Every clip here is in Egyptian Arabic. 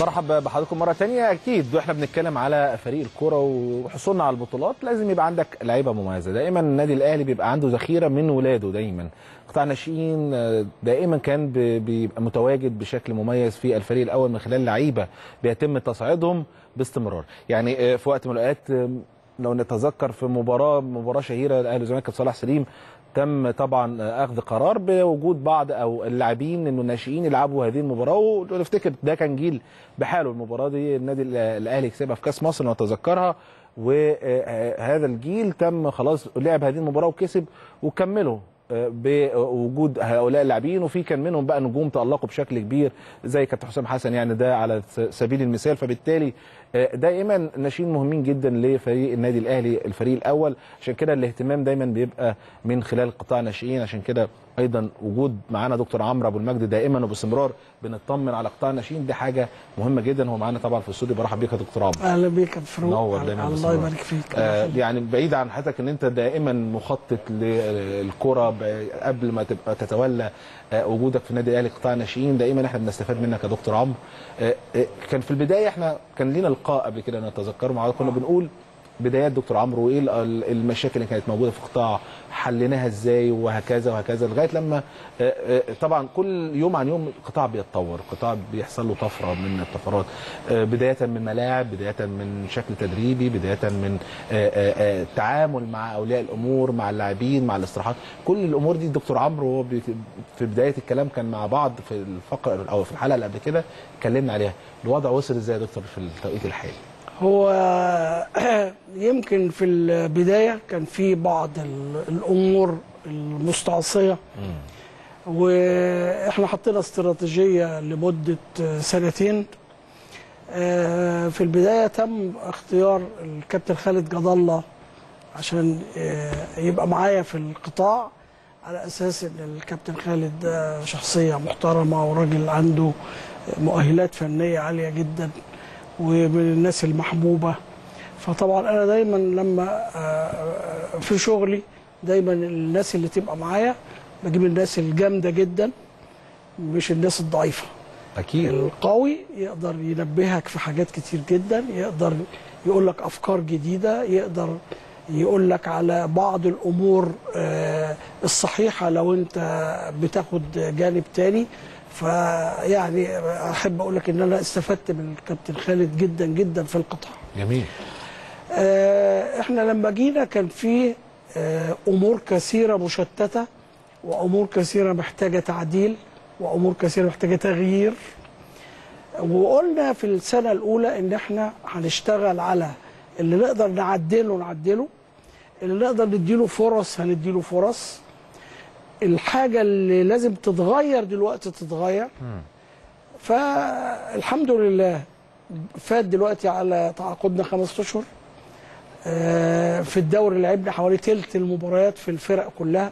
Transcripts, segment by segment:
برحب بحضراتكم مره تانية اكيد واحنا بنتكلم على فريق الكوره وحصولنا على البطولات لازم يبقى عندك لعيبه مميزه دائما النادي الاهلي بيبقى عنده ذخيره من ولاده دايما قطاع ناشئين دائما كان بيبقى متواجد بشكل مميز في الفريق الاول من خلال لعيبه بيتم تصعيدهم باستمرار يعني في وقت من الاوقات لو نتذكر في مباراه مباراه شهيره الاهلي والزمالك صلاح سليم تم طبعا اخذ قرار بوجود بعض او اللاعبين انه الناشئين يلعبوا هذه المباراه ونفتكر ده كان جيل بحاله المباراه دي النادي الاهلي كسبها في كاس مصر لو نتذكرها وهذا الجيل تم خلاص لعب هذه المباراه وكسب وكملوا بوجود هؤلاء اللاعبين وفي كان منهم بقى نجوم تالقوا بشكل كبير زي كابتن حسام حسن يعني ده على سبيل المثال فبالتالي دائما الناشئين مهمين جدا لفريق النادي الاهلي الفريق الاول عشان كده الاهتمام دايما بيبقى من خلال قطاع الناشئين عشان كده ايضا وجود معانا دكتور عمرو ابو المجد دائما وباستمرار بنطمن على قطاع الناشئين دي حاجه مهمه جدا هو معانا طبعا في الاستوديو برحب بيك يا دكتور عمرو اهلا بيك يا فاروق نور دايما الله يبارك فيك آه يعني بعيد عن حضرتك ان انت دائما مخطط للكره قبل ما تبقى تتولى آه وجودك في النادي الاهلي قطاع الناشئين دائما احنا بنستفاد منك يا دكتور عمرو آه كان في البدايه احنا كان لينا لقاء قبل كده نتذكره مع كنا بنقول بدايات دكتور عمرو وايه المشاكل اللي كانت موجوده في القطاع حليناها ازاي وهكذا وهكذا لغايه لما طبعا كل يوم عن يوم القطاع بيتطور القطاع بيحصل له طفره من الطفرات بدايه من ملاعب بدايه من شكل تدريبي بدايه من التعامل مع اولياء الامور مع اللاعبين مع الاستراحات كل الامور دي دكتور عمرو في بدايه الكلام كان مع بعض في الفقره او في الحلقه اللي قبل كده اتكلمنا عليها الوضع وصل ازاي يا دكتور في التوقيت الحالي هو يمكن في البداية كان في بعض الأمور المستعصية وإحنا حطينا استراتيجية لمدة سنتين في البداية تم اختيار الكابتن خالد جد الله عشان يبقى معايا في القطاع على أساس إن الكابتن خالد شخصية محترمة وراجل عنده مؤهلات فنية عالية جدا ومن الناس المحبوبة فطبعا أنا دايما لما في شغلي دايما الناس اللي تبقى معايا بجيب الناس الجامدة جدا مش الناس الضعيفة أكيد القوي يقدر ينبهك في حاجات كتير جدا يقدر يقول لك أفكار جديدة يقدر يقول لك على بعض الأمور الصحيحة لو أنت بتاخد جانب تاني فيعني احب اقول لك ان انا استفدت من الكابتن خالد جدا جدا في القطاع. جميل. آه احنا لما جينا كان في آه امور كثيره مشتته وامور كثيره محتاجه تعديل وامور كثيره محتاجه تغيير. وقلنا في السنه الاولى ان احنا هنشتغل على اللي نقدر نعدله نعدله اللي نقدر نديله فرص هنديله فرص الحاجة اللي لازم تتغير دلوقتي تتغير فالحمد لله فات دلوقتي على تعاقدنا خمس اشهر في الدوري لعبنا حوالي تلت المباريات في الفرق كلها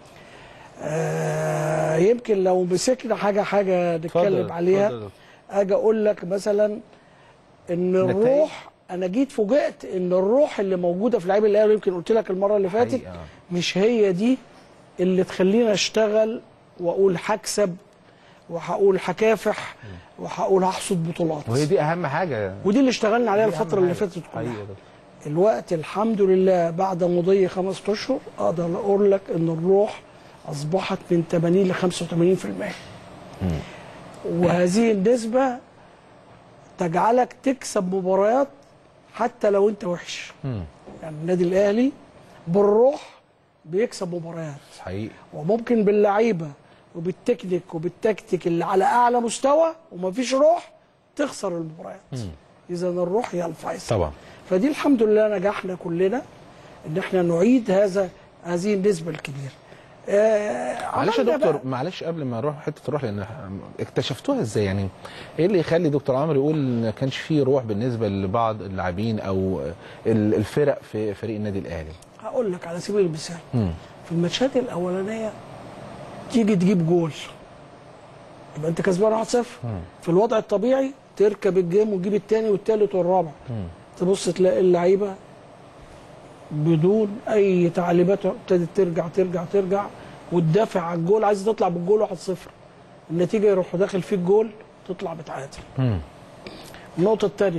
يمكن لو مسكنا حاجة حاجة نتكلم عليها اجي اقول لك مثلا ان الروح انا جيت فوجئت ان الروح اللي موجوده في لعيبه الاهلي يمكن قلت لك المره اللي فاتت مش هي دي اللي تخليني اشتغل واقول هكسب وهقول هكافح وهقول هحصد بطولات وهي دي اهم حاجه ودي اللي اشتغلنا عليها الفتره اللي فاتت كلها الوقت الحمد لله بعد مضي خمس اشهر اقدر اقول لك ان الروح اصبحت من 80 ل 85% وهذه النسبه تجعلك تكسب مباريات حتى لو انت وحش يعني النادي الاهلي بالروح بيكسب مباريات حقيقي وممكن باللعيبه وبالتكنيك وبالتكتيك اللي على اعلى مستوى ومفيش روح تخسر المباريات اذا الروح هي الفيصل طبعا فدي الحمد لله نجحنا كلنا ان احنا نعيد هذا هذه النسبه الكبيره آه معلش يا دكتور معلش قبل ما نروح حته الروح لان اكتشفتوها ازاي يعني ايه اللي يخلي دكتور عمرو يقول ما كانش فيه روح بالنسبه لبعض اللاعبين او الفرق في فريق النادي الاهلي هقول لك على سبيل المثال في الماتشات الاولانيه تيجي تجيب جول يبقى انت كسبان 1-0 في الوضع الطبيعي تركب الجيم وتجيب الثاني والثالث والرابع تبص تلاقي اللعيبه بدون اي تعليمات ابتدت ترجع ترجع ترجع وتدافع على الجول عايز تطلع بالجول 1-0 النتيجه يروح داخل فيك جول تطلع بتعادل النقطه الثانيه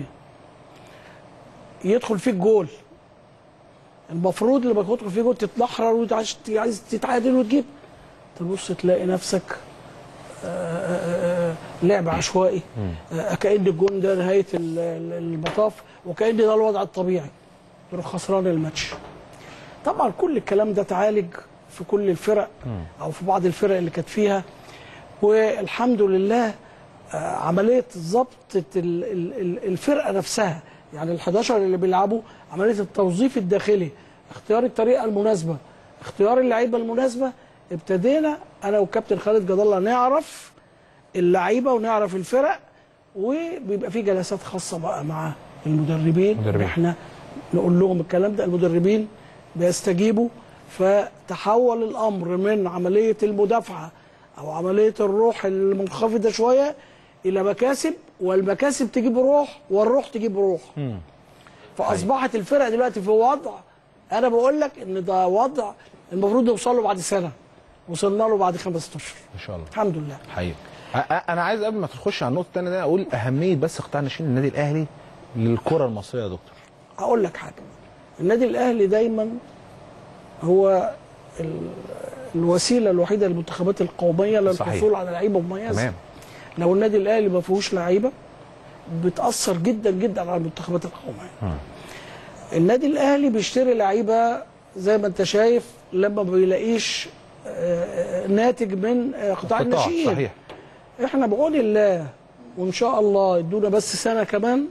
يدخل فيك جول المفروض لما يدخل فيك جول تتنحرر وعايز عايز تتعادل وتجيب تبص تلاقي نفسك آه، آه، آه، لعب عشوائي آه، كأن الجون ده نهايه ال- ال- المطاف وكأن ده الوضع الطبيعي تروح خسران الماتش طبعا كل الكلام ده اتعالج في كل الفرق او في بعض الفرق اللي كانت فيها والحمد لله آه، عمليه ضبط ال- ال- ال- الفرقه نفسها يعني ال 11 اللي بيلعبوا عمليه التوظيف الداخلي اختيار الطريقه المناسبه اختيار اللعيبه المناسبه ابتدينا انا وكابتن خالد جد الله نعرف اللعيبه ونعرف الفرق وبيبقى في جلسات خاصه بقى مع المدربين مدربين. احنا نقول لهم الكلام ده المدربين بيستجيبوا فتحول الامر من عمليه المدافعه او عمليه الروح المنخفضه شويه الى مكاسب والمكاسب تجيب روح والروح تجيب روح فاصبحت الفرق دلوقتي في وضع انا بقول لك ان ده وضع المفروض نوصل له بعد سنه وصلنا له بعد خمس اشهر ان شاء الله الحمد لله حقيقي أ- أ- انا عايز قبل ما تخش على النقطه الثانيه دي اقول اهميه بس قطاع ناشئين النادي الاهلي للكره المصريه يا دكتور اقول لك حاجه النادي الاهلي دايما هو ال- الوسيله الوحيده للمنتخبات القوميه صحيح. للحصول على لعيبه مميزه تمام لو النادي الاهلي ما فيهوش لعيبه بتاثر جدا جدا على المنتخبات القوميه النادي الاهلي بيشتري لعيبه زي ما انت شايف لما ما بيلاقيش آه، آه، ناتج من آه، قطاع الناشئين صحيح احنا بعون الله وان شاء الله يدونا بس سنه كمان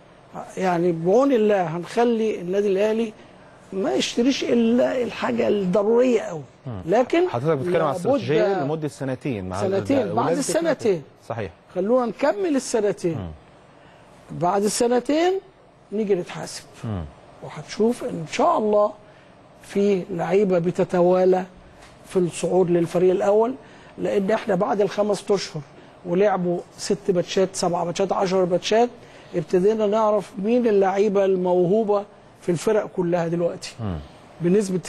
يعني بعون الله هنخلي النادي الاهلي ما يشتريش الا الحاجه الضروريه قوي لكن حضرتك بتتكلم عن لابد استراتيجيه لمده سنتين مع سنتين. ده- بعد ولازم السنتين. تكمل. صحيح خلونا نكمل السنتين بعد السنتين نيجي نتحاسب وهتشوف ان شاء الله في لعيبه بتتوالى في الصعود للفريق الاول لان احنا بعد الخمس اشهر ولعبوا ست ماتشات سبع ماتشات 10 ماتشات ابتدينا نعرف مين اللعيبه الموهوبه في الفرق كلها دلوقتي بنسبه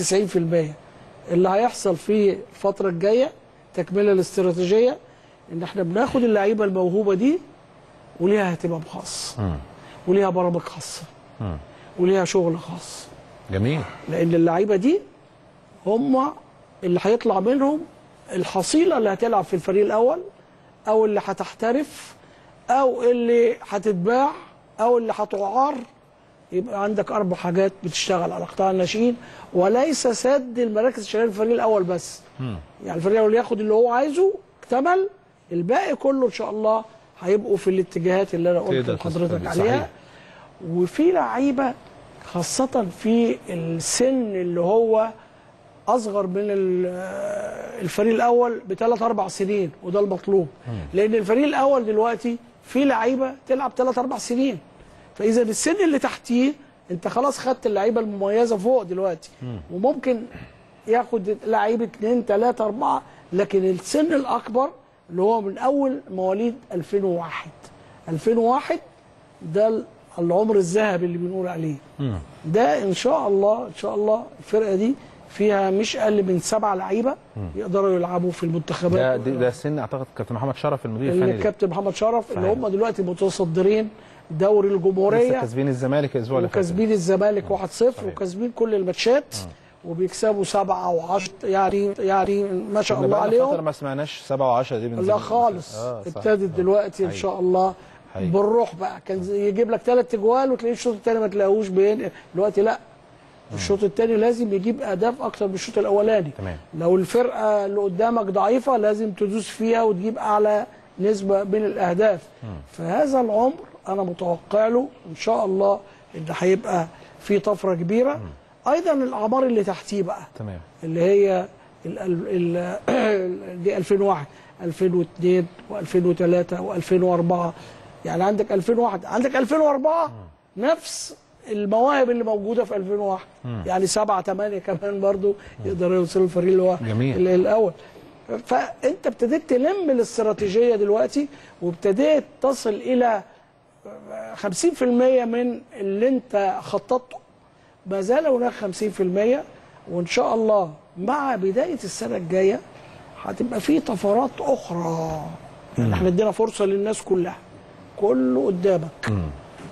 90% اللي هيحصل في الفتره الجايه تكمله الاستراتيجيه ان احنا بناخد اللعيبه الموهوبه دي وليها اهتمام خاص وليها برامج خاصه وليها شغل خاص جميل لان اللعيبه دي هم اللي هيطلع منهم الحصيله اللي هتلعب في الفريق الاول او اللي هتحترف او اللي هتتباع او اللي هتعار يبقى عندك اربع حاجات بتشتغل على قطاع الناشئين وليس سد المراكز الشباب الفريق الاول بس يعني الفريق الاول ياخد اللي هو عايزه اكتمل الباقي كله ان شاء الله هيبقوا في الاتجاهات اللي انا قلت تقدر لحضرتك تستفيد. عليها صحيح. وفي لعيبه خاصه في السن اللي هو اصغر من ال- الفريق الاول بثلاث اربع سنين وده المطلوب لان الفريق الاول دلوقتي في لعيبه تلعب ثلاث اربع سنين فاذا السن اللي تحتيه انت خلاص خدت اللعيبه المميزه فوق دلوقتي وممكن ياخد لعيب اثنين ثلاثه اربعه لكن السن الاكبر اللي هو من اول مواليد 2001 2001 ده العمر الذهبي اللي بنقول عليه ده ان شاء الله ان شاء الله الفرقه دي فيها مش اقل من سبع لعيبه يقدروا يلعبوا في ده المنتخبات ده, ده سن اعتقد كابتن محمد شرف المدير اللي الفني ده. الكابتن محمد شرف اللي صحيح. هم دلوقتي متصدرين دوري لسه الجمهوريه كاسبين الزمالك الاسبوع اللي فات وكاسبين الزمالك 1-0 صحيح. وكاسبين كل الماتشات وبيكسبوا سبعه وعشرة يعني يعني ما شاء كنا الله بقالنا فتره عليهم ما سمعناش 7 و10 دي من لا زمان. خالص آه، صح. ابتدت دلوقتي ان حقيقي. شاء الله حقيقي. بالروح بقى كان زي- يجيب لك ثلاث اجوال وتلاقيه الشوط الثاني ما تلاقوش بين دلوقتي لا الشوط الثاني لازم يجيب اهداف اكتر من الشوط الاولاني تمام. لو الفرقه اللي قدامك ضعيفه لازم تدوس فيها وتجيب اعلى نسبه من الاهداف فهذا العمر انا متوقع له ان شاء الله ان هيبقى في طفره كبيره ايضا الاعمار اللي تحتيه بقى تمام اللي هي ال ال ال دي 2001 2002 و2003 و2004 يعني عندك 2001 عندك 2004 نفس المواهب اللي موجوده في 2001 يعني سبعة ثمانية كمان برضو يقدروا يوصلوا الفريق اللي هو جميل. اللي الاول فانت ابتديت تلم الاستراتيجيه دلوقتي وابتديت تصل الى 50% من اللي انت خططته ما زال هناك 50% وان شاء الله مع بدايه السنه الجايه هتبقى في طفرات اخرى يعني احنا ادينا فرصه للناس كلها كله قدامك مم.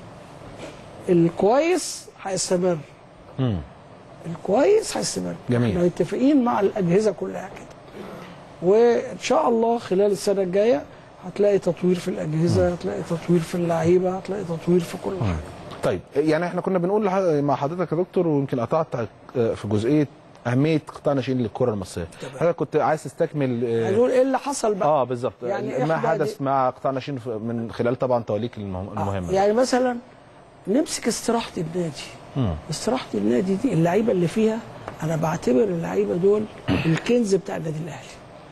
الكويس هيستمر مم. الكويس هيستمر جميل. احنا متفقين مع الاجهزه كلها كده وان شاء الله خلال السنه الجايه هتلاقي تطوير في الاجهزه هتلاقي تطوير في اللعيبه هتلاقي تطوير في كل حاجه طيب يعني احنا كنا بنقول لح- مع حضرتك يا دكتور ويمكن قطعت آه، في جزئيه اهميه قطاع ناشئين للكره المصريه حضرتك كنت عايز تستكمل آه، هنقول ايه اللي حصل بقى اه بالظبط يعني يعني ما إحدى حدث دي- مع قطاع ناشئين ف- من خلال طبعا تواليك المهم- المهمه يعني مثلا نمسك استراحه النادي مم. استراحه النادي دي اللعيبه اللي فيها انا بعتبر اللعيبه دول الكنز بتاع النادي الاهلي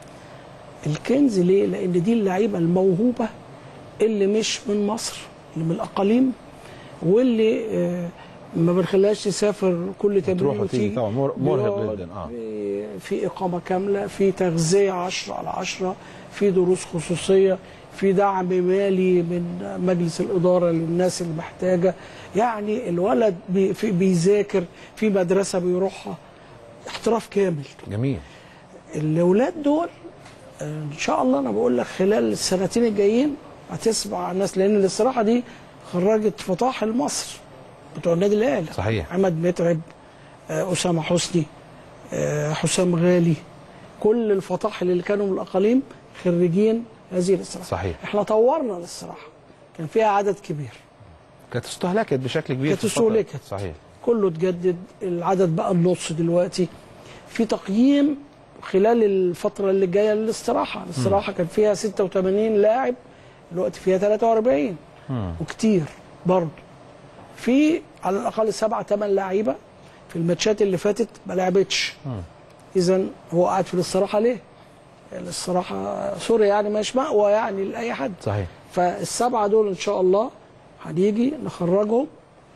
الكنز ليه لان دي اللعيبه الموهوبه اللي مش من مصر اللي من الاقاليم واللي آه، ما بنخليهاش تسافر كل تمرين تروح وتيجي وتيجي طبعا مر- مرهق بيقعد جدا اه في- في إقامة كاملة في تغذية 10 على 10 في دروس خصوصية في دعم مالي من مجلس الإدارة للناس اللي محتاجة يعني الولد بي في بيذاكر في مدرسة بيروحها احتراف كامل جميل الأولاد دول آه، إن شاء الله أنا بقول لك خلال السنتين الجايين هتسمع الناس لأن الاستراحة دي خرجت فطاحل مصر بتوع النادي الأهلي صحيح عماد متعب آه، أسامة حسني آه، حسام غالي كل الفطاحل اللي كانوا من الأقاليم خريجين هذه الاستراحة صحيح احنا طورنا الاستراحة كان فيها عدد كبير كانت استهلكت بشكل كبير كانت في الفترة. استهلكت. صحيح كله اتجدد العدد بقى النص دلوقتي في تقييم خلال الفترة اللي جاية للاستراحة الاستراحة كان فيها 86 لاعب دلوقتي فيها 43 مم. وكتير برضه في على الاقل سبعة ثمان لعيبه في الماتشات اللي فاتت ما لعبتش مم. اذا هو قاعد في الاستراحه ليه؟ الاستراحه سوري يعني مش مأوى يعني لاي حد صحيح فالسبعه دول ان شاء الله هنيجي نخرجهم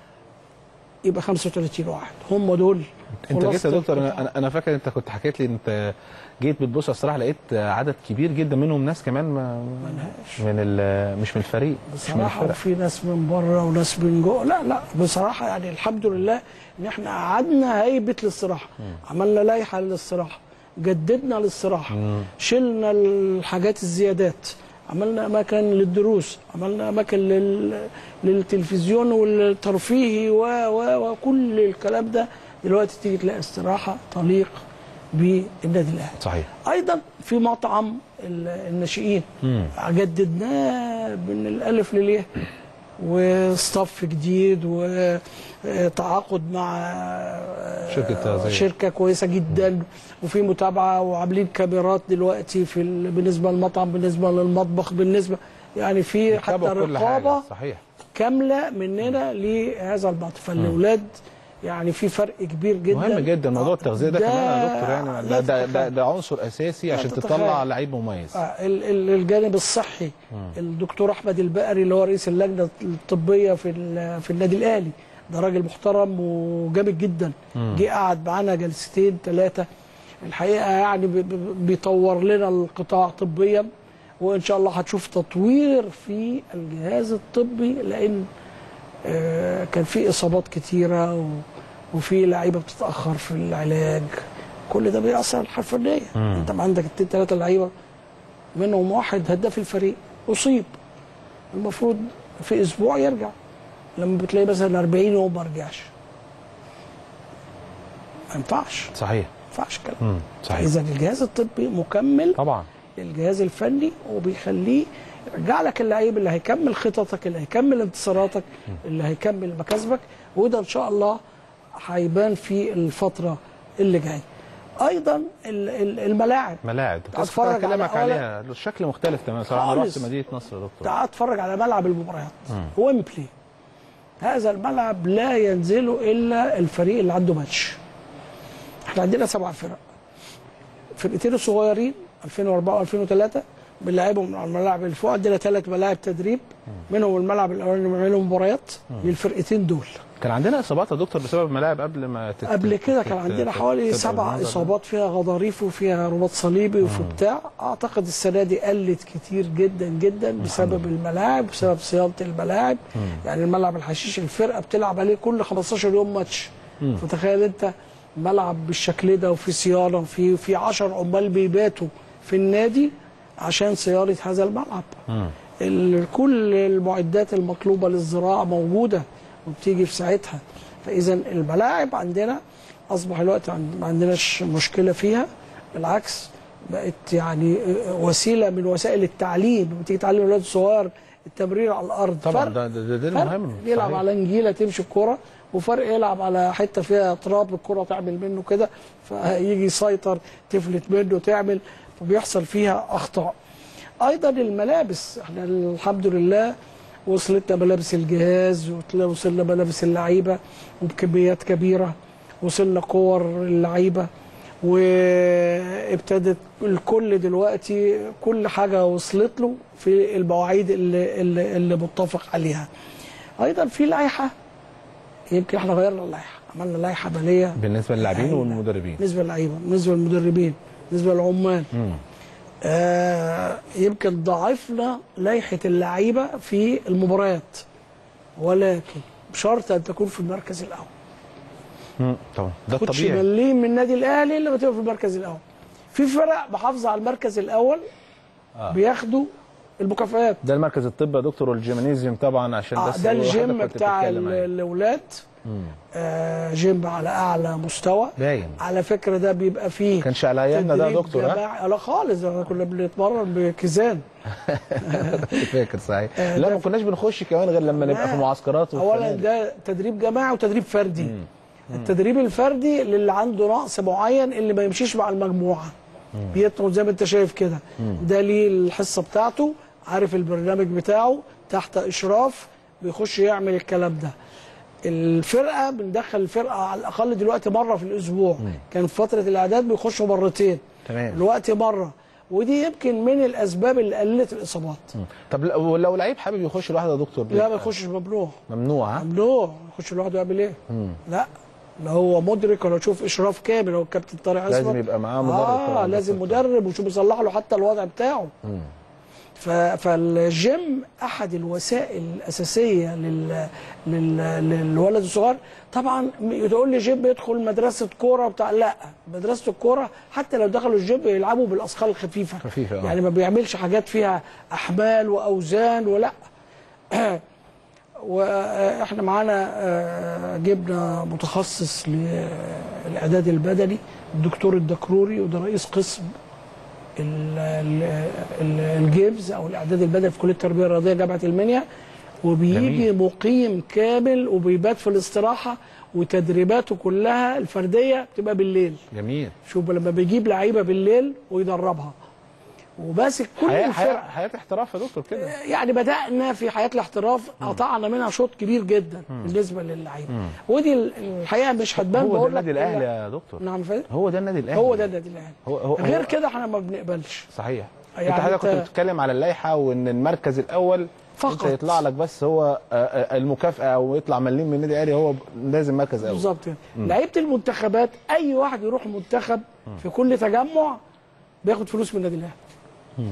يبقى 35 واحد هم دول انت جيت يا خلاصة دكتور القطاع. انا انا فاكر انت كنت حكيت لي انت جيت بتبص على الصراحه لقيت عدد كبير جدا منهم ناس كمان ما ملهاش. من ال- مش من الفريق مش من بصراحه الفرق وفي ناس من بره وناس من جوه لا لا بصراحه يعني الحمد لله ان احنا قعدنا هيبه الاستراحه عملنا لائحه للاستراحه جددنا الاستراحه مم. شلنا الحاجات الزيادات عملنا اماكن للدروس عملنا اماكن لل... للتلفزيون والترفيهي و... و... وكل الكلام ده دلوقتي تيجي تلاقي استراحه تليق بالنادي الاهلي صحيح ايضا في مطعم ال- الناشئين مم. جددناه من الالف للياء وستاف جديد وتعاقد مع شركة تغذية. شركه كويسه جدا وفي متابعه وعاملين كاميرات دلوقتي في ال- بالنسبه للمطعم بالنسبه للمطبخ بالنسبه يعني في حتى بيتابعوا كل رقابه حاجه صحيح كامله مننا لهذا المطعم فالاولاد يعني في فرق كبير جدا مهم جدا موضوع التغذيه ده, كمان يا دكتور يعني لا ده ده, ده, تتخيل. ده عنصر اساسي لا عشان تتخيل. تطلع لعيب مميز آه، ال- ال- الجانب الصحي الدكتور احمد البقري اللي هو رئيس اللجنه الطبيه في ال- في النادي الاهلي ده راجل محترم وجامد جدا جه قعد معانا جلستين ثلاثه الحقيقه يعني ب- ب- بيطور لنا القطاع طبيا وان شاء الله هتشوف تطوير في الجهاز الطبي لان آه، كان في اصابات كتيره و- وفي لعيبه بتتاخر في العلاج كل ده بيأثر على الحرفه الفنيه انت ما عندك اتنين ثلاثه لعيبه منهم واحد هداف الفريق اصيب المفروض في اسبوع يرجع لما بتلاقي مثلا 40 يوم ما رجعش ما ينفعش صحيح ما ينفعش الكلام مم. صحيح اذا الجهاز الطبي مكمل طبعا للجهاز الفني وبيخليه يرجع لك اللعيب اللي هيكمل خططك اللي هيكمل انتصاراتك اللي هيكمل مكاسبك وده ان شاء الله هيبان في الفتره اللي جايه ايضا ال- ال- الملاعب ملاعب كنت اتفرج على اكلمك أولا- عليها الشكل مختلف تماما صراحه انا خالص. رحت مدينه نصر يا دكتور تعال اتفرج على ملعب المباريات ويمبلي هذا الملعب لا ينزله الا الفريق اللي عنده ماتش احنا عندنا سبع فرق فرقتين الصغيرين 2004 و2003 بنلعبهم على الملاعب اللي فوق عندنا ثلاث ملاعب تدريب منهم الملعب الاولاني اللي بنعمله مباريات للفرقتين دول كان عندنا اصابات يا دكتور بسبب الملاعب قبل ما تت... قبل كده كان تت- عندنا تت- حوالي تبقى سبع المنظر ده. اصابات فيها غضاريف وفيها رباط صليبي وفي بتاع اعتقد السنه دي قلت كتير جدا جدا بسبب الملاعب بسبب صيانه الملاعب يعني الملعب الحشيش الفرقه بتلعب عليه كل 15 يوم ماتش فتخيل انت ملعب بالشكل ده وفي صيانه وفي في 10 عمال بيباتوا في النادي عشان صيانه هذا الملعب مم. ال- كل المعدات المطلوبه للزراعه موجوده وبتيجي في ساعتها فاذا الملاعب عندنا اصبح الوقت عند- ما عندناش مشكله فيها بالعكس بقت يعني وسيله من وسائل التعليم لما تيجي تعلم الولاد الصغير التمرير على الارض طبعا فرق- ده ده, ده فرق المهم يلعب صحيح. على نجيله تمشي الكوره وفرق يلعب على حته فيها تراب الكوره تعمل منه كده فيجي يسيطر تفلت منه تعمل وبيحصل فيها اخطاء ايضا الملابس احنا الحمد لله وصلتنا ملابس الجهاز وصلنا ملابس اللعيبه وبكميات كبيره وصلنا كور اللعيبه وابتدت الكل دلوقتي كل حاجه وصلت له في المواعيد اللي, اللي, اللي متفق عليها ايضا في لائحه يمكن احنا غيرنا اللائحه عملنا لائحه ماليه بالنسبه للاعبين أيوة. والمدربين بالنسبه للعيبه بالنسبه للمدربين بالنسبه للعمال مم. آه يمكن ضاعفنا لائحه اللعيبه في المباريات ولكن بشرط ان تكون في المركز الاول مم. طبعا ده كنتش الطبيعي مليم من النادي الاهلي الا لما تبقى في المركز الاول في فرق محافظه على المركز الاول آه. بياخدوا المكافآت ده المركز الطبي يا دكتور والجيمانيزيوم طبعا عشان آه بس ده هو الجيم حضرتك كنت بتاع بتتكلم عليه. ال- الاولاد مم. آه جيم على اعلى مستوى باين على فكره ده بيبقى فيه ما كانش على ايامنا ده يا تدريب دكتور ها جماعي- لا خالص ده كنا بنتمرن بكيزان فاكر صحيح آه، لا ده- ما كناش بنخش كمان غير لما نبقى لا. في معسكرات اولا والفنادق. ده تدريب جماعي وتدريب فردي التدريب الفردي للي عنده نقص معين اللي ما يمشيش مع المجموعه بيدخل زي ما انت شايف كده ده ليه الحصه بتاعته عارف البرنامج بتاعه تحت اشراف بيخش يعمل الكلام ده الفرقه بندخل الفرقه على الاقل دلوقتي مره في الاسبوع كان في فتره الاعداد بيخشوا مرتين تمام دلوقتي مره ودي يمكن من الاسباب اللي قللت الاصابات مم. طب لو لو لعيب حابب يخش لوحده يا دكتور لا ما يخشش ممنوع ممنوع ها ممنوع يخش لوحده يعمل ايه؟ لا لا هو مدرك ولا يشوف اشراف كامل هو الكابتن طارق عصمت لازم يبقى معاه مدرب اه طبعاً. لازم مدرب ويشوف يصلح له حتى الوضع بتاعه مم. ف- فالجيم احد الوسائل الاساسيه لل... لل... للولد الصغير طبعا م- تقول لي جيم يدخل مدرسه كوره بتاع لا مدرسه الكوره حتى لو دخلوا الجيم يلعبوا بالاثقال الخفيفه خفيفة، آه. يعني ما بيعملش حاجات فيها احمال واوزان ولا واحنا معانا آه، جبنا متخصص للاعداد البدني الدكتور الدكروري وده رئيس قسم ال- ال- ال- الجيمز او الاعداد البدني في كليه التربيه الرياضيه جامعه المنيا وبيجي جميل. مقيم كامل وبيبات في الاستراحه وتدريباته كلها الفرديه بتبقى بالليل جميل شوف لما بيجيب لعيبه بالليل ويدربها وماسك كل حياه حياه الفرق حياه احتراف يا دكتور كده يعني بدأنا في حياة الاحتراف قطعنا منها شوط كبير جدا بالنسبة للعيبة ودي ال- الحقيقة مش هتبان هو ده بقول لك النادي الاهلي إلا- يا دكتور نعم فاهم هو ده النادي الاهلي هو ده النادي الاهلي هو هو غير هو- كده احنا ما بنقبلش صحيح يعني انت حضرتك كنت أنت- بتتكلم على اللائحه وان المركز الاول فقط. انت يطلع لك بس هو آه، آه، المكافاه او يطلع مليم من النادي الاهلي هو لازم مركز اول بالظبط كده لعيبة المنتخبات أي واحد يروح منتخب في كل تجمع بياخد فلوس من النادي الاهلي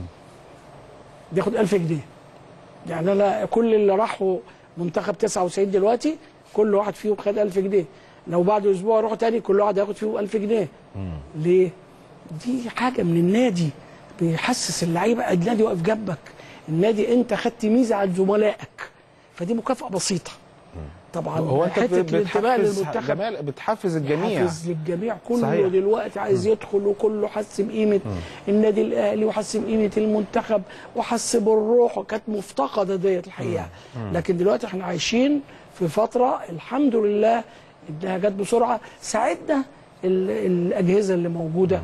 بياخد 1000 جنيه يعني انا كل اللي راحوا منتخب 99 دلوقتي كل واحد فيهم خد 1000 جنيه لو بعد اسبوع يروحوا تاني كل واحد هياخد فيهم 1000 جنيه ليه؟ دي حاجه من النادي بيحسس اللعيبه النادي واقف جنبك النادي انت خدت ميزه عن زملائك فدي مكافاه بسيطه طبعا هو انت حته بت- الانتماء بتحفز للمنتخب جمال بتحفز الجميع حافز للجميع كله صحيح. صحيح. دلوقتي عايز يدخل وكله حس بقيمه النادي الاهلي وحس بقيمه المنتخب وحس بالروح وكانت مفتقده ديت الحقيقه لكن دلوقتي احنا عايشين في فتره الحمد لله انها جت بسرعه ساعدنا ال- الاجهزه اللي موجوده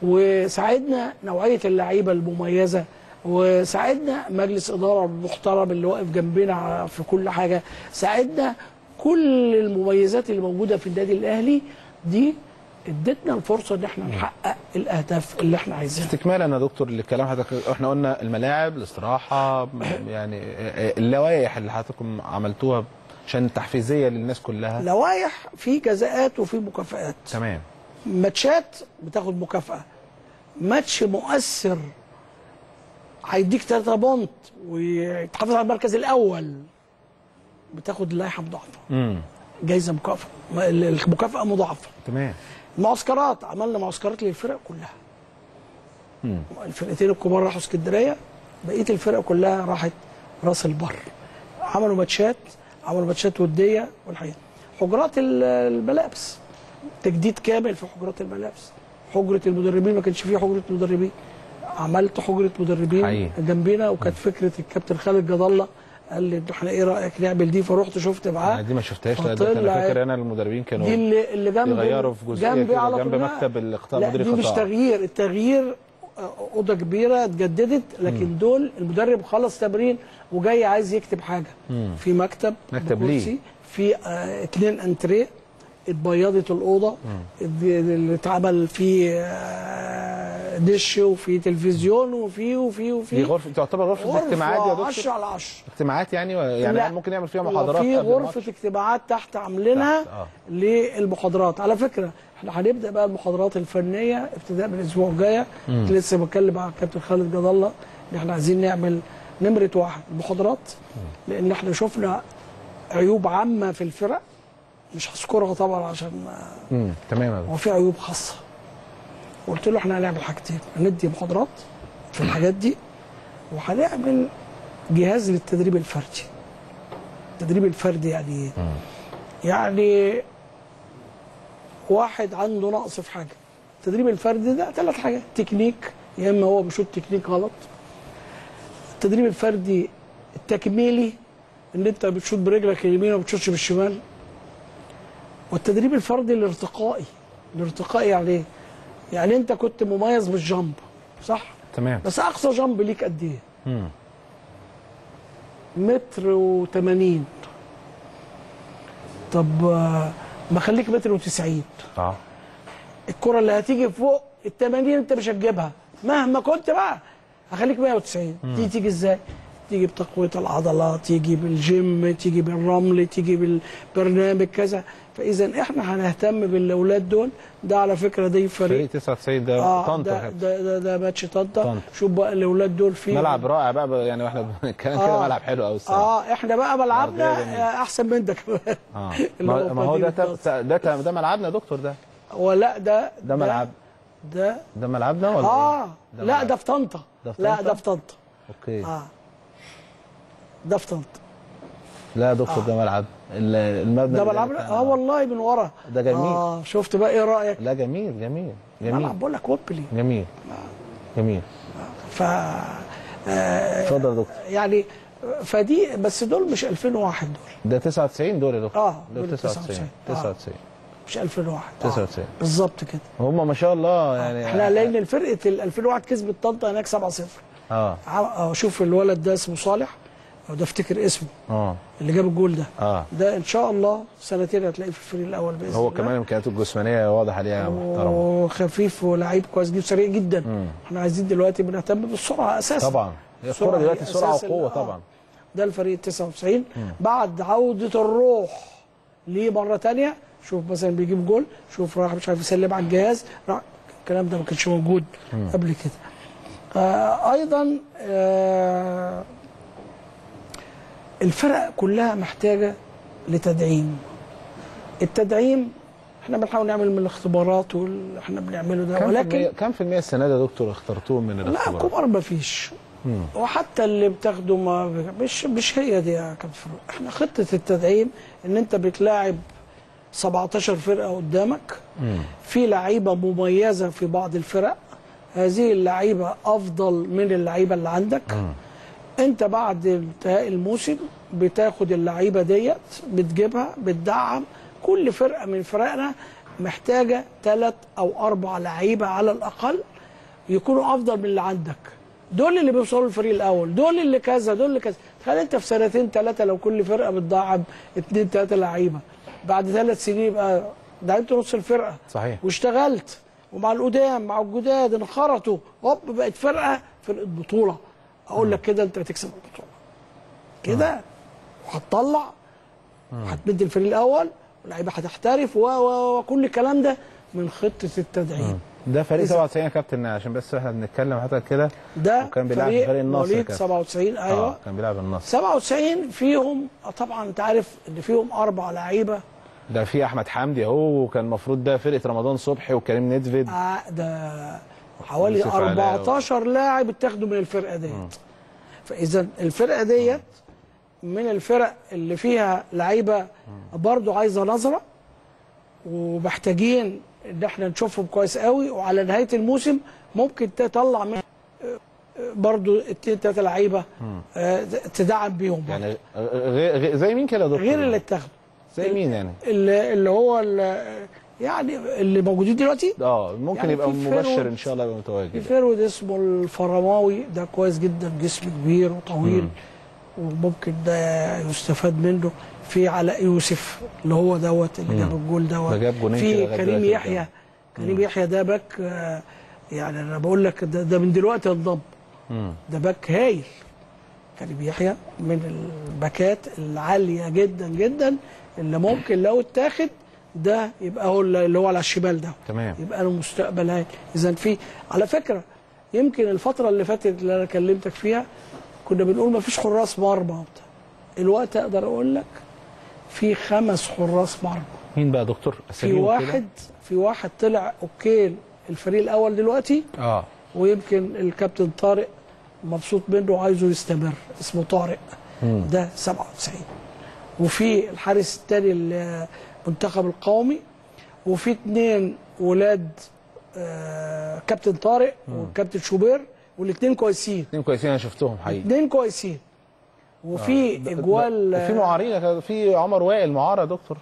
وساعدنا نوعيه اللعيبه المميزه وساعدنا مجلس اداره محترم اللي واقف جنبنا في كل حاجه ساعدنا كل المميزات اللي موجوده في النادي الاهلي دي ادتنا الفرصه ان احنا نحقق الاهداف اللي احنا عايزينها استكمالا يا دكتور للكلام حضرتك احنا قلنا الملاعب الاستراحه يعني اللوائح اللي حضراتكم عملتوها عشان تحفيزيه للناس كلها لوائح في جزاءات وفي مكافآت تمام ماتشات بتاخد مكافأة ماتش مؤثر هيديك 3 بونت ويتحافظ على المركز الأول بتاخد اللائحة مضاعفة امم جايزة مكافأة المكافأة مضاعفة تمام معسكرات عملنا معسكرات للفرق كلها مم. الفرقتين الكبار راحوا اسكندريه بقيه الفرق كلها راحت راس البر عملوا ماتشات عملوا ماتشات وديه والحقيقه حجرات ال- الملابس تجديد كامل في حجرات الملابس حجره المدربين ما كانش فيه حجره مدربين عملت حجره مدربين حقيقي. جنبنا وكانت فكره الكابتن خالد جد الله قال لي احنا ايه رايك نعمل دي فرحت شفت معاه دي ما شفتهاش لا ده فطلع- انا فاكر انا المدربين كانوا دي اللي اللي جنب يغيروا في جزئيه جنبي كده على جنب طول. لا. مكتب القطاع لا مدير دي مش القطاع تغيير التغيير آه، اوضه كبيره اتجددت لكن دول المدرب خلص تمرين وجاي عايز يكتب حاجه في مكتب مكتب بكرسي، ليه؟ في آه اتنين انتريه اتبيضت الاوضه اللي اتعمل فيه آه، دش وفي تلفزيون وفي وفي وفي دي غرفه تعتبر غرفه اجتماعات يا دكتور 10 على 10 اجتماعات يعني يعني لا. ممكن يعمل فيها محاضرات في قبل غرفه الماتش؟ اجتماعات تحت عاملينها تحت، آه. للمحاضرات على فكره احنا هنبدا بقى المحاضرات الفنيه ابتداء من الاسبوع الجاي كنت لسه بتكلم مع الكابتن خالد جد الله ان احنا عايزين نعمل نمره واحد المحاضرات لان احنا شفنا عيوب عامه في الفرق مش هذكرها طبعا عشان ما- امم تمام يا دكتور. هو في عيوب خاصه قلت له احنا هنعمل حاجتين هندي محاضرات في الحاجات دي وهنعمل جهاز للتدريب الفردي التدريب الفردي يعني ايه؟ يعني واحد عنده نقص في حاجه التدريب الفردي ده ثلاث حاجات تكنيك يا اما هو بيشوط تكنيك غلط التدريب الفردي التكميلي ان انت بتشوط برجلك اليمين وما بتشوطش بالشمال والتدريب الفردي الارتقائي الارتقائي يعني ايه؟ يعني انت كنت مميز بالجامب صح؟ تمام بس اقصى جامب ليك قد ايه؟ مم. متر وثمانين طب آه، ما خليك متر وتسعين اه الكرة اللي هتيجي فوق ال 80 انت مش هتجيبها مهما كنت بقى هخليك 190 دي تيجي ازاي؟ تيجي بتقوية العضلات تيجي بالجيم تيجي بالرمل تيجي بالبرنامج كذا فاذا احنا هنهتم بالاولاد دول ده على فكره دي فريق فريق 99 ده اه طنطا ده, كده. ده, ده, ده ماتش طنطا طنطا. شوف بقى الاولاد دول فين ملعب رائع بقى بقى يعني واحنا بنتكلم كده آه. ملعب حلو قوي الصراحه اه احنا بقى ملعبنا أرضية جميلة. آه، احسن من ده كمان اه اللي ما ما هو ده فادي تب- ده ده, ده ملعبنا يا دكتور ده ولا ده ده ملعب ده ده ملعبنا ولا اه إيه؟ لا ملعب. ده في طنطا ده في لا طنطا؟ ده في طنطا اوكي اه ده في طنطا لا يا دكتور ده ملعب ال- المبنى ده اللي ملعبنا كان- اه والله من ورا ده جميل. اه شفت بقى ايه رايك لا جميل جميل جميل ملعب بقول لك وبلي جميل جميل ف آه اتفضل يا دكتور يعني فدي بس دول مش 2001 دول ده 99 دول يا دكتور آه، دول دول 99 آه. 99 مش 2001 آه، 99. بالظبط كده هم ما شاء الله يعني احنا لان الفرقه ال 2001 كسبت طنطا هناك 7-0 اه ع- شوف الولد ده اسمه صالح أو ده افتكر اسمه اه اللي جاب الجول ده اه ده ان شاء الله سنتين هتلاقيه في الفريق الاول باذن هو الله كمان امكانياته الجسمانيه واضح عليها محترمه وخفيف ولعيب كويس جدا سريع جدا احنا عايزين دلوقتي بنهتم بالسرعه اساسا طبعا هي السرعة الكوره دلوقتي هي سرعه أساس ال- وقوه آه. طبعا ده الفريق 99 بعد عوده الروح ليه مره تانية شوف مثلا بيجيب جول شوف راح مش عارف يسلم على الجهاز راح الكلام ده ما كانش موجود قبل كده آه ايضا آه الفرق كلها محتاجه لتدعيم التدعيم احنا بنحاول نعمل من الاختبارات واللي احنا بنعمله ده كم في ولكن المية كم في المية السنه دي يا دكتور اخترتوه من لا الاختبارات؟ كبار ما فيش وحتى اللي بتاخده ما مش مش هي دي يا كابتن فاروق احنا خطه التدعيم ان انت بتلاعب 17 فرقه قدامك في لعيبه مميزه في بعض الفرق هذه اللعيبه افضل من اللعيبه اللي عندك انت بعد انتهاء الموسم بتاخد اللعيبه ديت بتجيبها بتدعم كل فرقه من فرقنا محتاجه ثلاث او اربع لعيبه على الاقل يكونوا افضل من اللي عندك دول اللي بيوصلوا الفريق الاول دول اللي كذا دول اللي كذا تخيل انت في سنتين ثلاثه لو كل فرقه بتدعم اثنين ثلاثه لعيبه بعد ثلاث سنين يبقى دعمت نص الفرقه صحيح واشتغلت ومع القدام مع الجداد انخرطوا هوب بقت فرقه فرقه بطوله اقول لك كده انت هتكسب البطوله كده وهتطلع وهتمد الفريق الاول واللعيبه هتحترف و- و- وكل الكلام ده من خطه التدعيم ده فريق إذا- 97 يا كابتن عشان بس احنا بنتكلم حضرتك كده ده وكان بيلعب في فريق النصر مواليد كده. 97 اه ايوه كان بيلعب النصر 97 فيهم طبعا انت عارف ان فيهم اربع لعيبه ده في احمد حمدي اهو وكان المفروض ده فرقه رمضان صبحي وكريم ندفد آه، ده حوالي يوسف علاء. 14 لاعب اتاخدوا من الفرقه ديت فاذا الفرقه ديت من الفرق اللي فيها لعيبه برضو عايزه نظره ومحتاجين ان احنا نشوفهم كويس قوي وعلى نهايه الموسم ممكن تطلع من برضو اتنين تلاته لعيبه آه، تدعم بيهم يعني غير غير- زي مين كده يا دكتور غير اللي اتاخدوا زي مين يعني اللي, اللي هو اللي يعني اللي موجودين دلوقتي اه ممكن يعني يبقى في مبشر فيرود- ان شاء الله يبقى في متواجد فيرود اسمه الفرماوي ده كويس جدا جسم كبير وطويل وممكن ده يستفاد منه في علاء يوسف اللي هو دوت اللي جاب الجول دوت ده جاب جونين كده في لغاية كريم دلوقتي يحيى كريم يحيى ده باك آه، يعني انا بقول لك ده, ده من دلوقتي انضم مم. ده باك هايل كريم يحيى من الباكات العاليه جدا جدا اللي ممكن لو اتاخد ده يبقى هو اللي هو على الشمال ده تمام يبقى له مستقبل هايل اذا في على فكره يمكن الفتره اللي فاتت اللي انا كلمتك فيها كنا بنقول ما فيش حراس مرمى وبتاع الوقت اقدر اقول لك في خمس حراس مرمى مين بقى يا دكتور في أساميهم كده؟ واحد في واحد طلع اوكي الفريق الاول دلوقتي اه ويمكن الكابتن طارق مبسوط منه وعايزه يستمر اسمه طارق مم. ده 97 وفي الحارس الثاني المنتخب القومي وفي اثنين ولاد آه، كابتن طارق وكابتن شوبير والاثنين كويسين اثنين كويسين انا شفتهم حقيقي اثنين كويسين وفي اجوال وفي معارين في عمر وائل معار يا دكتور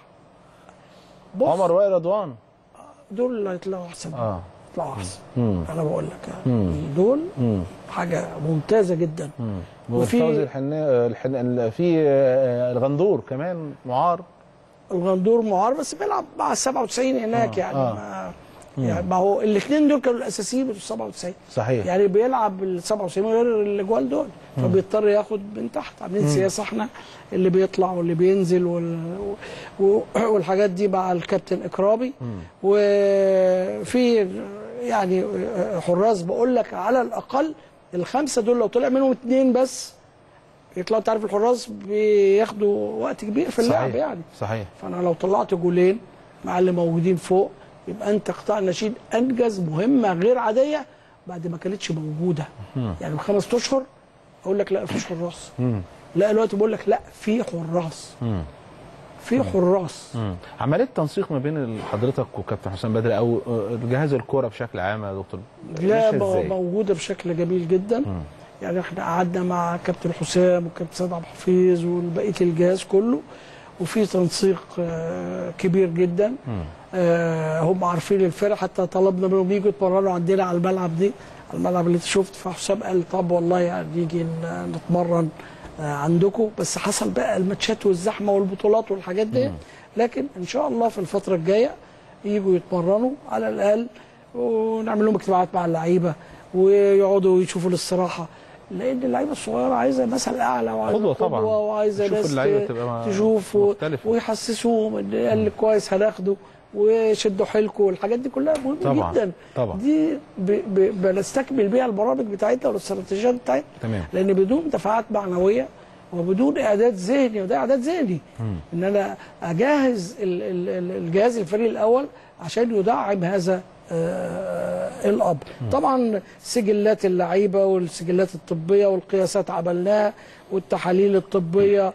بص عمر وائل رضوان دول اللي هيطلعوا احسن اه يطلعوا احسن مم. انا بقول لك يعني دول مم. حاجه ممتازه جدا مم. وفي- وفي الحن... الحن... في آه، الغندور كمان معار الغندور معار بس بيلعب مع ال 97 هناك آه، يعني آه. ما يعني ما هو الاثنين دول كانوا الاساسيين بتوع 97 صحيح يعني بيلعب ال 97 غير الاجوال دول فبيضطر ياخد من تحت عاملين سياسه احنا اللي بيطلع واللي بينزل وال... و... والحاجات دي مع الكابتن اكرامي وفي يعني حراس بقول لك على الاقل الخمسه دول لو طلع منهم اثنين بس يطلعوا انت عارف الحراس بياخدوا وقت كبير في اللعب صحيح. يعني صحيح فانا لو طلعت جولين مع اللي موجودين فوق يبقى انت قطاع النشيد انجز مهمه غير عاديه بعد ما كانتش موجوده يعني من خمس اشهر اقول لك لا مفيش حراس مم. لا دلوقتي بقول لك لا في حراس مم. في حراس مم. عمليه تنسيق ما بين حضرتك وكابتن حسام بدري او آه، جهاز الكوره بشكل عام يا دكتور لا ماشية مو- إزاي؟ موجوده بشكل جميل جدا مم. يعني احنا قعدنا مع كابتن حسام وكابتن سيد عبد الحفيظ وبقيه الجهاز كله وفي تنسيق آه، كبير جدا مم. آه، هم عارفين الفرق حتى طلبنا منهم يجوا يتمرنوا عندنا على الملعب دي على الملعب اللي انت شفت فحسام قال طب والله يعني نيجي ن- نتمرن آه، عندكم بس حصل بقى الماتشات والزحمه والبطولات والحاجات دي لكن ان شاء الله في الفتره الجايه يجوا يتمرنوا على الاقل ونعمل لهم اجتماعات مع اللعيبه ويقعدوا يشوفوا الاستراحه لان اللعيبه الصغيره عايزه مثل اعلى وعايزه قدوة طبعاً. قدوة وعايزه تشوف ناس اللعيبة ت- تبقى تشوف و- مختلفة. ويحسسوهم ان اللي كويس هناخده وشدوا حيلكم والحاجات دي كلها مهمه طبعاً، جدا طبعاً. دي ب... ب... بنستكمل بيها البرامج بتاعتنا والاستراتيجيات بتاعتنا تمام لان بدون دفعات معنويه وبدون اعداد ذهني وده اعداد ذهني ان انا اجهز ال- ال- ال- الجهاز الفريق الاول عشان يدعم هذا آه، الامر طبعا سجلات اللعيبه والسجلات الطبيه والقياسات عملناها والتحاليل الطبيه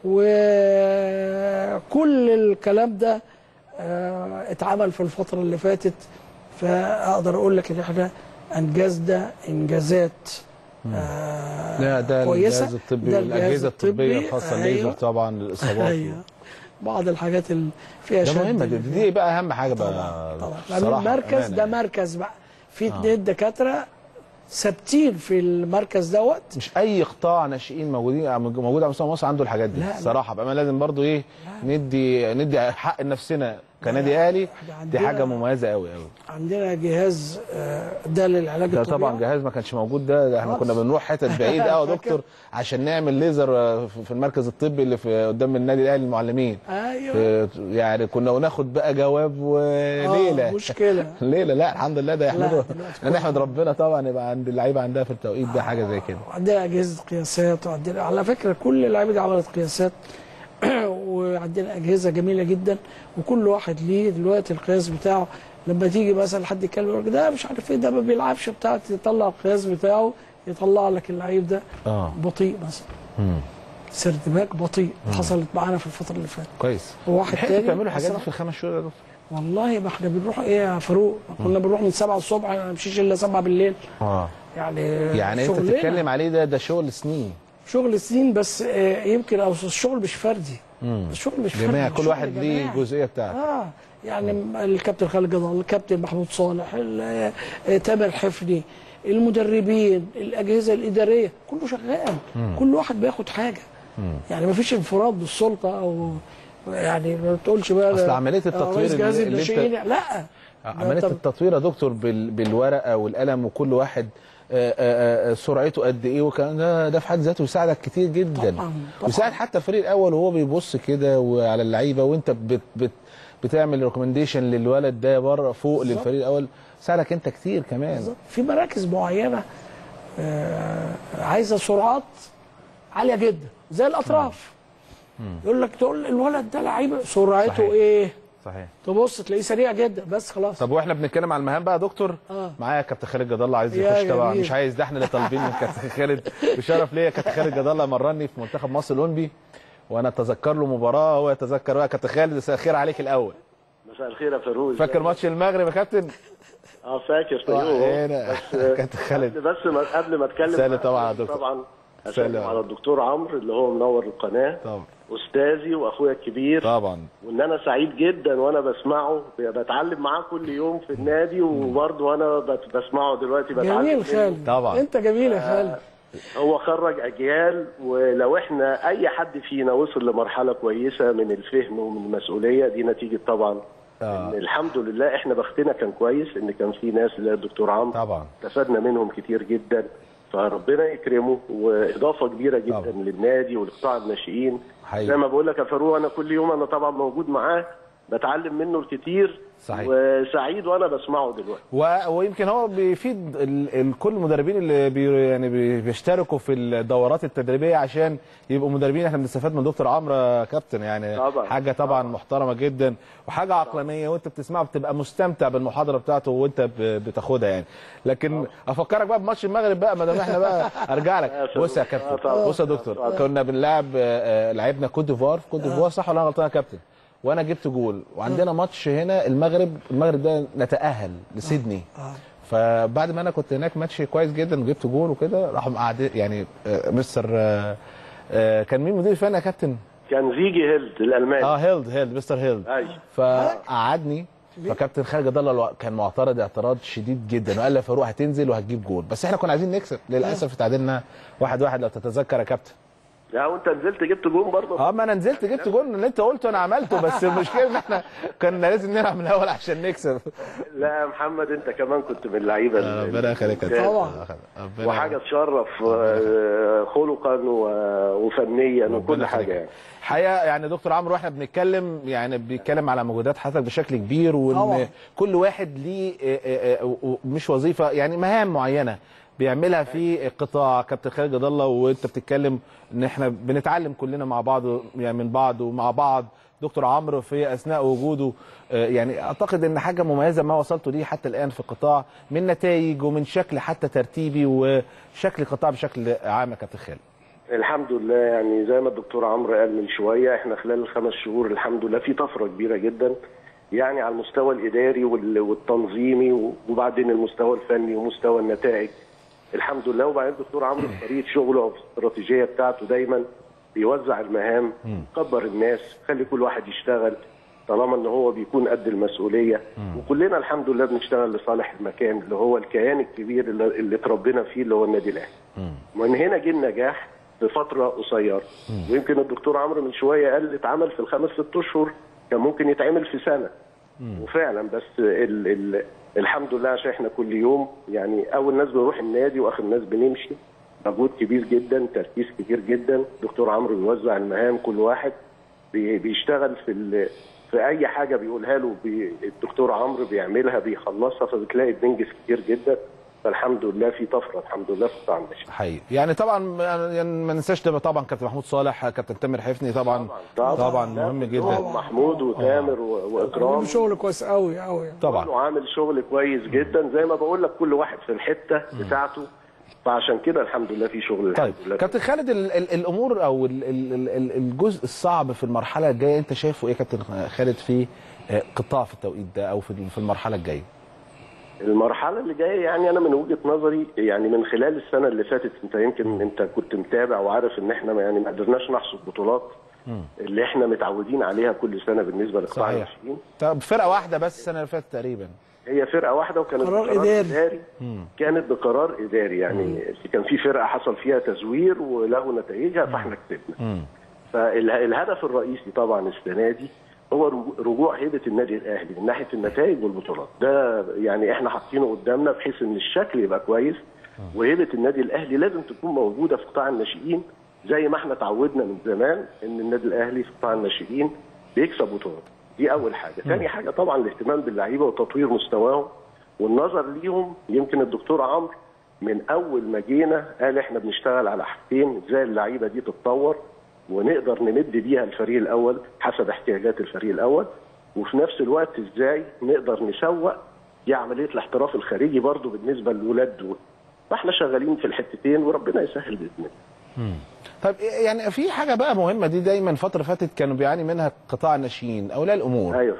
وكل الكلام ده آه، اتعمل في الفتره اللي فاتت فاقدر اقول لك ان احنا انجزنا انجازات آه، لا ده كويسه الجهاز الطبي ده والاجهزه الطبيه الطبي، الخاصه أيوة. الليزر طبعا للاصابات ايوه بعض الحاجات اللي فيها ده شد مهمه دي, دي بقى اهم حاجه طبعا بقى طبعا الصراحة المركز بأمانة ده يعني. مركز بقى في اتنين دكاتره ثابتين في المركز دوت مش اي قطاع ناشئين موجودين موجود على مستوى مصر عنده الحاجات دي لا، لا. الصراحه بقى لازم برضو ايه ندي ندي حق لنفسنا كنادي اهلي إحنا دي عندنا- حاجه مميزه قوي قوي عندنا جهاز آه، ده للعلاج ده الطبيعي طبعا جهاز ما كانش موجود ده, ده احنا خلاص. كنا بنروح حتت بعيد قوي يا دكتور عشان نعمل ليزر آه، في في المركز الطبي اللي في قدام النادي الاهلي المعلمين ايوه في- يعني كنا ناخد بقى جواب وليله آه مشكله ليله لا الحمد لله ده يحمده دلوقتي احنا نحمد ربنا طبعا يبقى عند اللعيبه عندها في التوقيت ده حاجه زي كده وعندنا اجهزه قياسات وعندنا على فكره كل اللعيبه دي عملت قياسات وعندنا اجهزه جميله جدا وكل واحد ليه دلوقتي القياس بتاعه لما تيجي مثلا حد يتكلم يقول لك ده مش عارف ايه ده ما بيلعبش بتاع تطلع القياس بتاعه يطلع لك اللعيب ده اه بطيء مثلا مم. سردباك بطيء حصلت معانا في الفتره اللي فاتت كويس وواحد لحقتوا تاني تعملوا الحاجات دي أسرع. في خمس شهور يا دكتور والله ما احنا بنروح ايه يا فاروق كنا بنروح من 7 الصبح ما نمشيش الا 7 بالليل اه يعني يعني انت شغلنا. بتتكلم عليه ده ده شغل سنين شغل سنين بس آه، يمكن او الشغل مش فردي الشغل مش فردي جماعي كل الشغل واحد ليه جماعي. الجزئيه بتاعته اه يعني الكابتن خالد جدال الكابتن محمود صالح ال- آه، تامر حفني المدربين الاجهزه الاداريه كله شغال كل واحد بياخد حاجه يعني ما فيش انفراد بالسلطه او يعني ما تقولش بقى أصل ده- عملية آه، التطوير رئيس جهاز اللي- اللي أنت- الناشئين لا عمليه طب- التطوير يا دكتور بال... بالورقه والقلم وكل واحد آه، آه، آه، سرعته قد ايه والكلام ده ده في حد ذاته يساعدك كتير جدا طبعاً، طبعاً. ويساعد حتى الفريق الاول وهو بيبص كده وعلى اللعيبه وانت بت... بت... بتعمل ريكومنديشن للولد ده بره فوق بالظبط. للفريق الاول ساعدك انت كتير كمان بالظبط. في مراكز معينه آه، عايزه سرعات عاليه جدا زي الاطراف يقول لك تقول الولد ده لعيب سرعته صحيح. ايه صحيح تبص تلاقيه سريع جدا بس خلاص طب واحنا بنتكلم على المهام بقى يا دكتور آه. معايا كابتن خالد جد الله عايز يا يخش طبعا جميل. مش عايز ده احنا اللي طالبين من كابتن خالد بشرف ليا كابتن خالد جد الله مرني في منتخب مصر الاولمبي وانا اتذكر له مباراه هو يتذكر بقى كابتن خالد مساء الخير عليك الاول مساء الخير يا فاروق فاكر ماتش المغرب يا كابتن اه فاكر آه، فاروق هنا. بس كابتن خالد. قبل بس ما قبل ما اتكلم سالم معاك، طبعا يا دكتور. طبعا سالم. اسلم على الدكتور عمرو اللي هو منور القناه طبعا استاذي واخويا الكبير طبعا وان انا سعيد جدا وانا بسمعه بتعلم معاه كل يوم في النادي وبرضه انا بت- بسمعه دلوقتي بتعلم جميل منه. خالد طبعا. انت جميل يا خالد هو خرج اجيال ولو احنا اي حد فينا وصل لمرحله كويسه من الفهم ومن المسؤوليه دي نتيجه طبعا آه. إن الحمد لله احنا بختنا كان كويس ان كان في ناس زي الدكتور عمرو طبعا استفدنا منهم كتير جدا فربنا يكرمه واضافه كبيره جدا طبعا. للنادي ولقطاع الناشئين حقيقي. زي ما بقول لك يا فاروق انا كل يوم انا طبعا موجود معاه بتعلم منه الكتير صحيح. وسعيد وانا بسمعه دلوقتي و... ويمكن هو بيفيد ال... ال... كل المدربين اللي بي... يعني بي... بيشتركوا في الدورات التدريبيه عشان يبقوا مدربين احنا بنستفاد من دكتور عمرو يا كابتن يعني طبعا. حاجه طبعا محترمه جدا وحاجه عقلانيه وانت بتسمعها بتبقى مستمتع بالمحاضره بتاعته وانت ب... بتاخدها يعني لكن افكرك بقى بماتش المغرب بقى ما دام احنا بقى ارجع لك بص يا كابتن طبعا. بص يا دكتور كنا بنلعب آه، آه، لعبنا كوت ديفوار في كوت ديفوار صح ولا انا غلطان يا كابتن وانا جبت جول وعندنا ماتش هنا المغرب المغرب ده نتاهل لسيدني فبعد ما انا كنت هناك ماتش كويس جدا وجبت جول وكده راحوا قاعدين يعني آه، مستر آه، آه، كان مين مدير الفني يا كابتن؟ كان زيجي هيلد الالماني اه هيلد هيلد مستر هيلد ايوه فقعدني فكابتن خالد جد الله كان معترض اعتراض شديد جدا وقال لي يا فاروق هتنزل وهتجيب جول بس احنا كنا عايزين نكسب للاسف اتعادلنا واحد واحد لو تتذكر يا كابتن لا وانت نزلت جبت جون برضه اه ما انا نزلت جبت جول اللي انت قلته انا عملته بس المشكله ان احنا كنا لازم نلعب من الاول عشان نكسب لا يا محمد انت كمان كنت من اللعيبه ال- ربنا يخليك يا الممتازة. كابتن. طبعا. ربنا وحاجه تشرف آه، خلقا و- وفنيا وكل ربنا حاجه يخليك. يعني حقيقه يعني دكتور عمرو واحنا بنتكلم يعني بيتكلم على مجهودات حضرتك بشكل كبير وان طبعا. كل واحد ليه آه، آه، آه، مش وظيفه يعني مهام معينه بيعملها في قطاع كابتن خالد جد الله وانت بتتكلم ان احنا بنتعلم كلنا مع بعض يعني من بعض ومع بعض دكتور عمرو في اثناء وجوده آه، يعني اعتقد ان حاجه مميزه ما وصلتوا ليه حتى الان في القطاع من نتائج ومن شكل حتى ترتيبي وشكل القطاع بشكل عام يا كابتن خالد الحمد لله يعني زي ما الدكتور عمرو قال من شويه احنا خلال الخمس شهور الحمد لله في طفره كبيره جدا يعني على المستوى الاداري وال- والتنظيمي وبعدين المستوى الفني ومستوى النتائج الحمد لله وبعدين الدكتور عمرو في طريقه شغله او في الاستراتيجيه بتاعته دايما بيوزع المهام كبر الناس خلي كل واحد يشتغل طالما ان هو بيكون قد المسؤوليه وكلنا الحمد لله بنشتغل لصالح المكان اللي هو الكيان الكبير اللي, اللي اتربينا فيه اللي هو النادي الاهلي ومن هنا جه النجاح بفتره قصيره ويمكن الدكتور عمرو من شويه قال اللي اتعمل في الخمس ست اشهر كان ممكن يتعمل في سنه وفعلا بس ال ال الحمد لله عشان احنا كل يوم يعني اول ناس بنروح النادي واخر ناس بنمشي مجهود كبير جدا تركيز كبير جدا دكتور عمرو بيوزع المهام كل واحد بي- بيشتغل في ال في اي حاجه بيقولها له بي الدكتور عمرو بيعملها بيخلصها فبتلاقي بننجز كتير جدا فالحمد لله في طفره الحمد لله في قطاع الناشئين حقيقي يعني طبعا يعني ما ننساش ده طبعا كابتن محمود صالح كابتن تامر حفني طبعا طبعا, طبعا لا، مهم كلهم جدا محمود وتامر و- واكرام عامل شغل كويس قوي قوي طبعا كله عامل شغل كويس جدا زي ما بقول لك كل واحد في الحته بتاعته فعشان كده الحمد لله في شغل الحمد طيب لله كابتن خالد ال ال الامور او ال ال ال الجزء الصعب في المرحله الجايه انت شايفه ايه يا كابتن خالد في آه، قطاع في التوقيت ده او في في المرحله الجايه المرحله اللي جايه يعني انا من وجهه نظري يعني من خلال السنه اللي فاتت انت يمكن انت كنت متابع وعارف ان احنا يعني ما قدرناش نحصد بطولات اللي احنا متعودين عليها كل سنه بالنسبه لقطاع صحيح الناشئين طب فرقه واحده بس السنه اللي فاتت تقريبا هي فرقه واحده وكانت قرار بقرار إداري. إداري. كانت بقرار اداري يعني كان في فرقه حصل فيها تزوير وله نتائجها فاحنا كسبنا فالهدف الرئيسي طبعا السنه دي هو رجوع- رجوع هيبه النادي الاهلي من ناحيه النتائج والبطولات ده يعني احنا حاطينه قدامنا بحيث ان الشكل يبقى كويس وهيبه النادي الاهلي لازم تكون موجوده في قطاع الناشئين زي ما احنا اتعودنا من زمان ان النادي الاهلي في قطاع الناشئين بيكسب بطولات دي اول حاجه ثاني حاجه طبعا الاهتمام باللعيبه وتطوير مستواهم والنظر ليهم يمكن الدكتور عمرو من اول ما جينا قال احنا بنشتغل على حاجتين ازاي اللعيبه دي تتطور ونقدر نمد بيها الفريق الاول حسب احتياجات الفريق الاول وفي نفس الوقت ازاي نقدر نسوق دي عمليه الاحتراف الخارجي برضو بالنسبه للولاد دول فاحنا شغالين في الحتتين وربنا يسهل باذن الله طيب إيه يعني في حاجه بقى مهمه دي دايما فتره فاتت كانوا بيعاني منها قطاع الناشئين اولياء الامور ايوه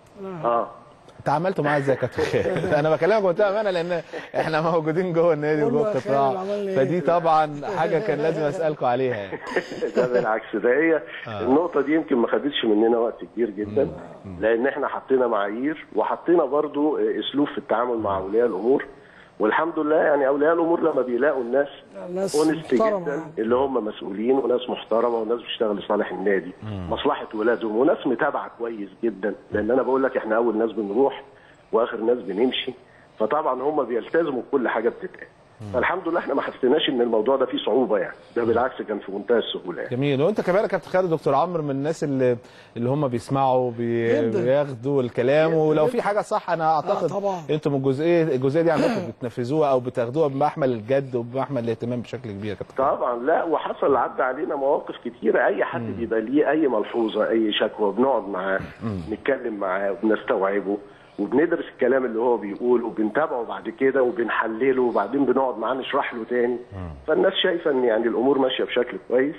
اه تعاملتوا معاه ازاي يا كابتن خالد؟ انا بكلمك بمنتهى الامانه لان احنا موجودين جوه النادي قول له وجوه يا خالد القطاع عملنا إيه؟ فدي طبعا حاجه كان لازم اسالكم عليها يعني. ده بالعكس ده هي النقطة دي يمكن ما خدتش مننا وقت كبير جدا لأن احنا حطينا معايير وحطينا برضو أسلوب في التعامل مع أولياء الأمور والحمد لله يعني أولياء الأمور لما بيلاقوا الناس ناس اونست محترمة جدا يعني. اللي هم مسؤولين وناس محترمة وناس بتشتغل لصالح النادي مصلحة ولادهم وناس متابعة كويس جدا لأن أنا بقول لك احنا أول ناس بنروح وآخر ناس بنمشي فطبعا هم بيلتزموا بكل حاجة بتتقال فالحمد لله احنا ما حسيناش ان الموضوع ده فيه صعوبه يعني ده بالعكس كان في منتهى السهوله يعني. جميل وانت كمان يا كابتن خالد دكتور عمرو من الناس اللي اللي هم بيسمعوا بي... جداً. بياخدوا الكلام ولو في حاجه صح انا اعتقد طبعاً. انتم الجزئيه الجزئيه دي عندكم بتنفذوها او بتاخدوها بمحمل الجد وبمحمل الاهتمام بشكل كبير يا كابتن طبعا لا وحصل عدى علينا مواقف كتيره اي حد بيبقى ليه اي ملحوظه اي شكوى بنقعد معاه نتكلم معاه وبنستوعبه وبندرس الكلام اللي هو بيقوله وبنتابعه بعد كده وبنحلله وبعدين بنقعد معاه نشرح له تاني فالناس شايفه ان يعني الامور ماشيه بشكل كويس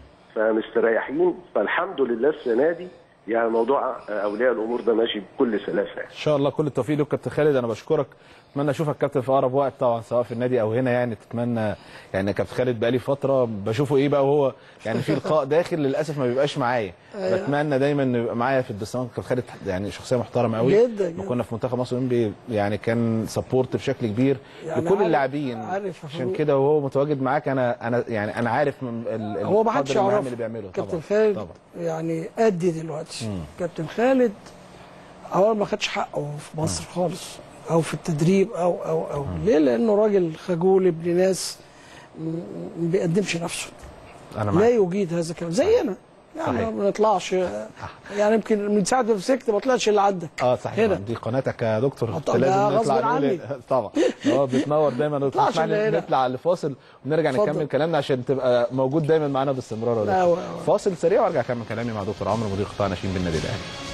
فمستريحين فالحمد لله السنه دي يعني موضوع اولياء الامور ده ماشي بكل سلاسه يعني. ان شاء الله كل التوفيق لك كابتن خالد انا بشكرك اتمنى اشوفك كابتن في اقرب وقت طبعا سواء في النادي او هنا يعني تتمنى يعني كابتن خالد بقالي فتره بشوفه ايه بقى وهو يعني في لقاء داخل للاسف ما بيبقاش معايا بتمنى دايما انه يبقى معايا في الدستان كابتن خالد يعني شخصيه محترمه قوي جدا، ما جدا. كنا في منتخب مصر بي يعني كان سبورت بشكل كبير يعني لكل عارف- اللاعبين عارف يا عشان فاروق. كده وهو متواجد معاك انا انا يعني انا عارف من ال- هو ما حدش القدر المهام يعرف اللي بيعمله كابتن طبعا خالد طبعا يعني قدي دلوقتي كابتن خالد اولا ما خدش حقه في مصر خالص او في التدريب او او او ليه لانه راجل خجول ابن ناس م- ما بيقدمش نفسه انا لا معاك يجيد هذا الكلام زينا يعني صحيح. ما بنطلعش يعني يمكن من ساعه ما مسكت ما طلعش اللي عندك اه صحيح هنا. دي قناتك يا دكتور آه انت طبعا، لازم ده نطلع غصب نقول عني. طبعا اه بتنور دايما طلعش نطلع اللي هنا. نطلع لفاصل ونرجع اتفضل. نكمل كلامنا عشان تبقى موجود دايما معانا باستمرار يا لا، دكتور. و- فاصل سريع وارجع اكمل كلامي مع دكتور عمرو مدير قطاع ناشئين بالنادي الاهلي